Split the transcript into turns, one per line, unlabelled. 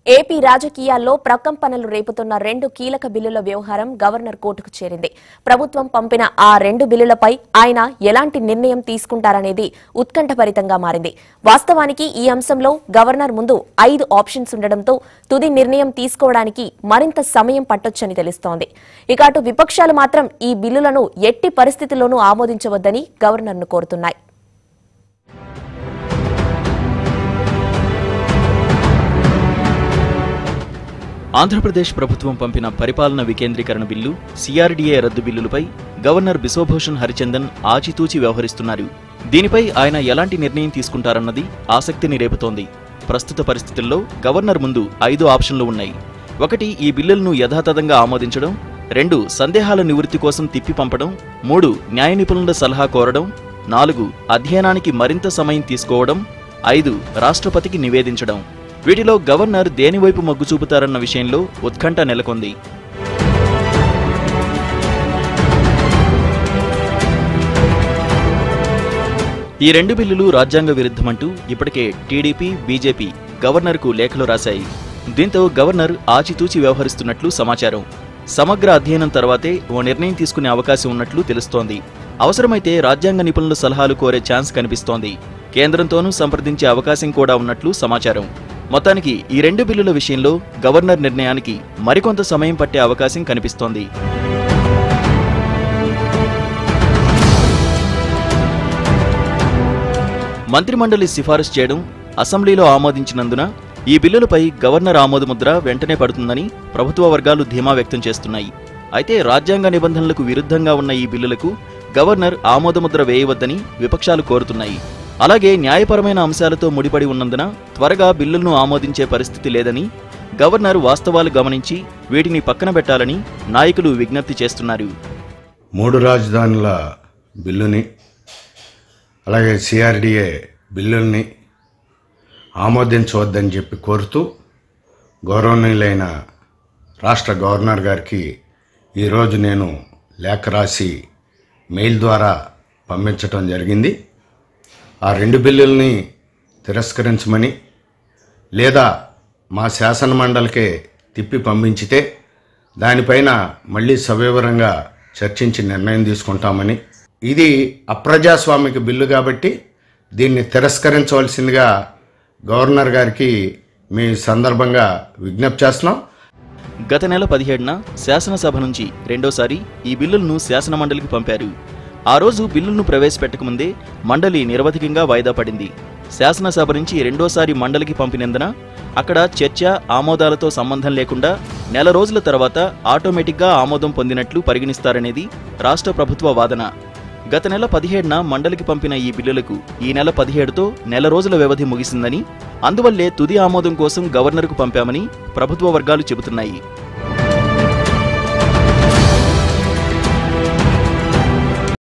AP రాజకీయాల్లో ప్రకంపనలు రేపుతున్న రెండు కీలక బిల్లుల వ్యవహారం గవర్నర్ కోర్టుకు చేరింది ప్రభుత్వం పంపిన ఆ రెండు బిల్లులపై ఆయన ఎలాంటి నిర్ణయం తీసుకుంటారనేది ఉత్కంఠభరితంగా మారింది వాస్తవానికి ఈ అంశంలో గవర్నర్ ముందు ఐదు ఆప్షన్స్ ఉండడంతో తుది నిర్ణయం తీసుకోవడానికి మరింత సమయం పట్టొచ్చని తెలుస్తోంది ఇక అటు విపక్షాలు మాత్రం ఈ బిల్లులను ఎట్టి పరిస్థితుల్లోనూ ఆమోదించవద్దని గవర్నర్ను కోరుతున్నాయి
ఆంధ్రప్రదేశ్ ప్రభుత్వం పంపిన పరిపాలన వికేంద్రీకరణ బిల్లు సిఆర్డీఏ రద్దు బిల్లులపై గవర్నర్ బిశ్వభూషణ్ హరిచందన్ ఆచితూచి వ్యవహరిస్తున్నారు దీనిపై ఆయన ఎలాంటి నిర్ణయం తీసుకుంటారన్నది ఆసక్తిని రేపుతోంది ప్రస్తుత పరిస్థితుల్లో గవర్నర్ ముందు ఐదు ఆప్షన్లు ఉన్నాయి ఒకటి ఈ బిల్లులను యథాతథంగా ఆమోదించడం రెండు సందేహాల నివృత్తి కోసం తిప్పి పంపడం మూడు న్యాయ నిపుణుల సలహా కోరడం నాలుగు అధ్యయనానికి మరింత సమయం తీసుకోవడం ఐదు రాష్ట్రపతికి నివేదించడం వీటిలో గవర్నర్ దేనివైపు మొగ్గు చూపుతారన్న విషయంలో ఉత్కంఠ నెలకొంది ఈ రెండు బిల్లులు రాజ్యాంగ విరుద్ధమంటూ ఇప్పటికే టీడీపీ బీజేపీ గవర్నర్కు లేఖలు రాశాయి దీంతో గవర్నర్ ఆచితూచి వ్యవహరిస్తున్నట్లు సమాచారం సమగ్ర అధ్యయనం తర్వాతే ఓ నిర్ణయం తీసుకునే అవకాశం ఉన్నట్లు తెలుస్తోంది అవసరమైతే రాజ్యాంగ నిపుణుల సలహాలు కోరే ఛాన్స్ కనిపిస్తోంది కేంద్రంతోనూ సంప్రదించే అవకాశం కూడా ఉన్నట్లు సమాచారం మొత్తానికి ఈ రెండు బిల్లుల విషయంలో గవర్నర్ నిర్ణయానికి మరికొంత సమయం పట్టే అవకాశం కనిపిస్తోంది మంత్రిమండలి సిఫారసు చేయడం అసెంబ్లీలో ఆమోదించినందున ఈ బిల్లులపై గవర్నర్ ఆమోదముద్ర వెంటనే పడుతుందని ప్రభుత్వ వర్గాలు ధీమా వ్యక్తం చేస్తున్నాయి అయితే రాజ్యాంగ నిబంధనలకు విరుద్ధంగా ఉన్న ఈ బిల్లులకు గవర్నర్ ఆమోదముద్ర వేయవద్దని విపక్షాలు కోరుతున్నాయి అలాగే న్యాయపరమైన అంశాలతో ముడిపడి ఉన్నందున త్వరగా బిల్లులను ఆమోదించే పరిస్థితి లేదని గవర్నర్ వాస్తవాలు గమనించి వీటిని పక్కన పెట్టాలని నాయకులు విజ్ఞప్తి చేస్తున్నారు
మూడు రాజధానుల బిల్లుని అలాగే సిఆర్డిఏ బిల్లుల్ని ఆమోదించవద్దని చెప్పి కోరుతూ గౌరవనీయులైన రాష్ట్ర గవర్నర్ గారికి ఈరోజు నేను లేఖ రాసి మెయిల్ ద్వారా పంపించటం జరిగింది ఆ రెండు బిల్లుల్ని తిరస్కరించమని లేదా మా శాసన మండలికే తిప్పి పంపించితే దానిపైన మళ్ళీ సవివరంగా చర్చించి నిర్ణయం తీసుకుంటామని ఇది అప్రజాస్వామిక బిల్లు కాబట్టి దీన్ని తిరస్కరించవలసిందిగా గవర్నర్ గారికి మీ సందర్భంగా విజ్ఞప్తి చేస్తున్నాం
గత నెల పదిహేడున శాసనసభ నుంచి రెండోసారి ఈ బిల్లులను శాసనమండలికి పంపారు ఆ రోజు బిల్లులను ప్రవేశపెట్టకముందే మండలి నిరవధికంగా వాయిదా పడింది శాసనసభ నుంచి రెండోసారి మండలికి పంపినందున అక్కడ చర్చ ఆమోదాలతో సంబంధం లేకుండా నెల రోజుల తర్వాత ఆటోమేటిక్గా ఆమోదం పొందినట్లు పరిగణిస్తారనేది రాష్ట్ర ప్రభుత్వ వాదన గత నెల పదిహేడున మండలికి పంపిన ఈ బిల్లులకు ఈ నెల పదిహేడుతో నెల రోజుల వ్యవధి ముగిసిందని అందువల్లే తుది ఆమోదం కోసం గవర్నర్కు పంపామని ప్రభుత్వ వర్గాలు చెబుతున్నాయి